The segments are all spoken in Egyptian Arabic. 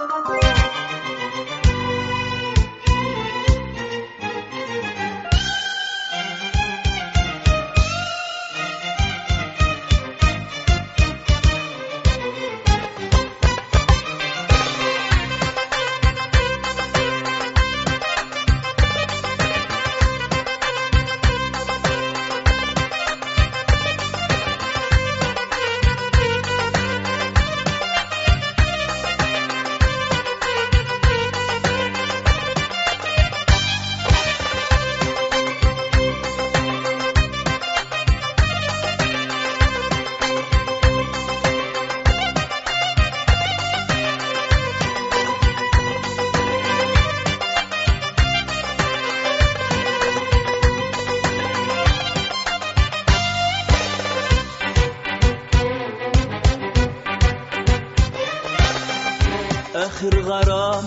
آخر غرام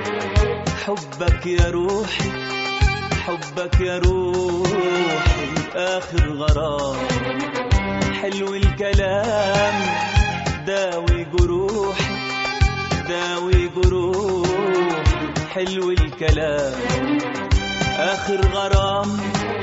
حبك يا روحي حبك يا روحي آخر غرام حلو الكلام داوي جروحي داوي جروحي حلو الكلام آخر غرام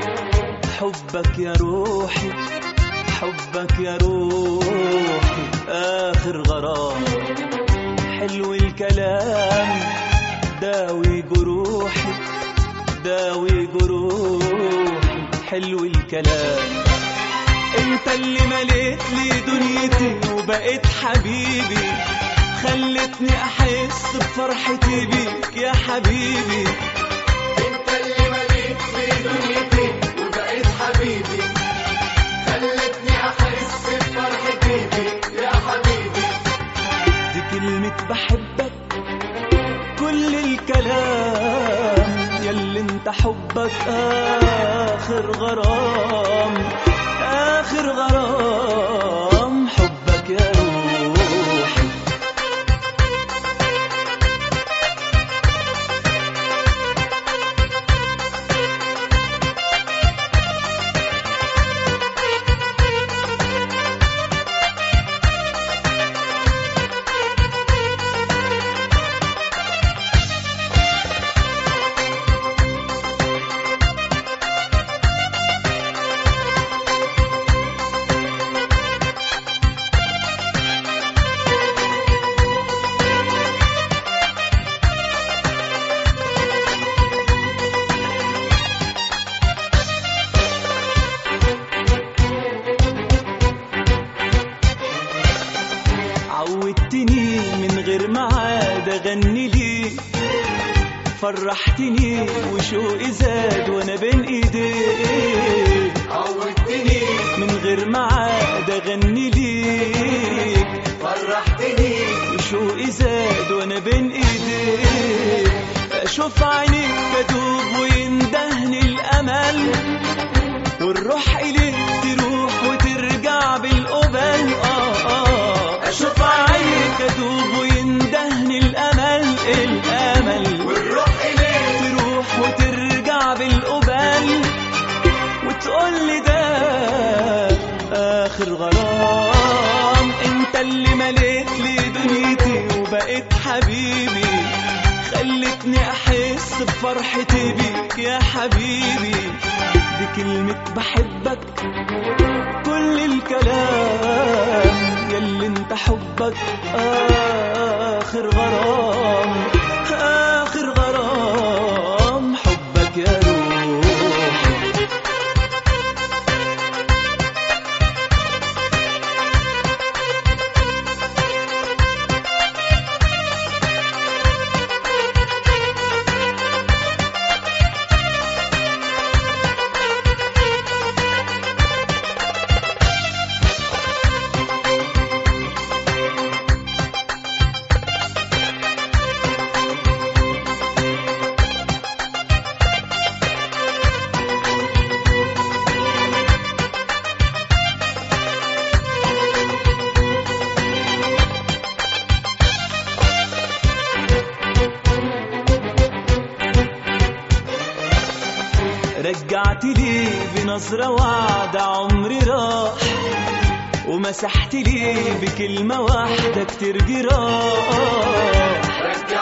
حبك يا روحي حبك يا روحي آخر غرام حلو الكلام داوي جروحي داوي جروحي حلو الكلام انت اللي مليت لي دنيتي وبقيت حبيبي خلتني احس بفرحتي بيك يا حبيبي انت اللي مليت لي دنيتي وبقيت حبيبي خلتني احس بفرحتي بيك يا حبيبي دي كلمة بحبك كل الكلام ياللي انت حبك آخر غرام آخر غرام حبك يا روحي عودتني من غير معاد اغني ليك فرحتني وشوقي زاد وانا بين ايديك عودتني من غير معاد اغني ليك فرحتني وشوقي زاد وانا بين ايديك اشوف عينيك تدوب ويندهني الامل والروح اليك تروح وترجع بالقبل اه اه اشوف عينيك تدوب ويندهني الامل الامل والروح اليك تروح وترجع بالقبل وتقول لي ده اخر غرام انت اللي مليت لي دنيتي وبقيت حبيبي خلتني احس بفرحتي بيك يا حبيبي دي كلمة بحبك كل الكلام ياللي انت حبك اخر غرام اخر غرام حبك يا روحي رجعت لي بنظرة وعدة عمري راح ومسحت لي بكلمة واحدة كتير جراح رجعت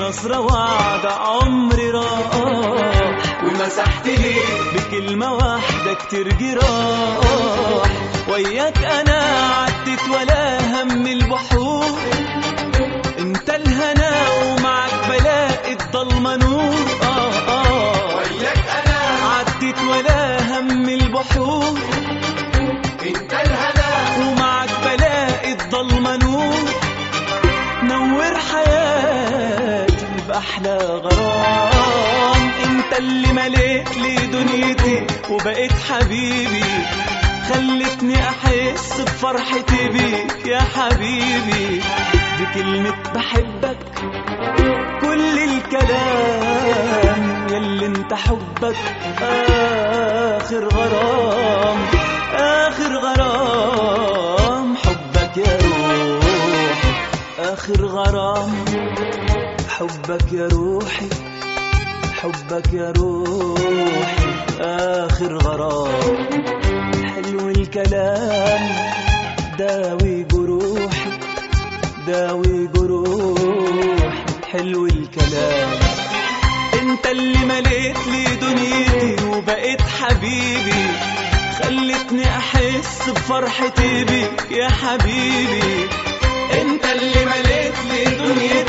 نصرة وعد عمري راح ومسحت لي بكلمة واحدة كتير جراح وياك أنا عدت ولا هم البحور انت الهنا ومعك بلاقي الضلمة نور آه آه وياك انا عدت ولا هم البحور انت الهنا ومعك بلاقي الضلمة نور نور حياتي بأحلى غرام انت اللي مليت لي دنيتي وبقيت حبيبي خلتني احس بفرحتي بيك يا حبيبي بكلمة بحبك كل الكلام يلي انت حبك اخر غرام اخر غرام حبك يا روحي اخر غرام حبك يا روحي حبك يا روحي اخر غرام حلو الكلام داوي جروحي داوي جروحي حلو الكلام انت اللي مليت لي دنيتي وبقيت حبيبي خلتني احس بفرحتي بيك يا حبيبي انت اللي مليت لي دنيتي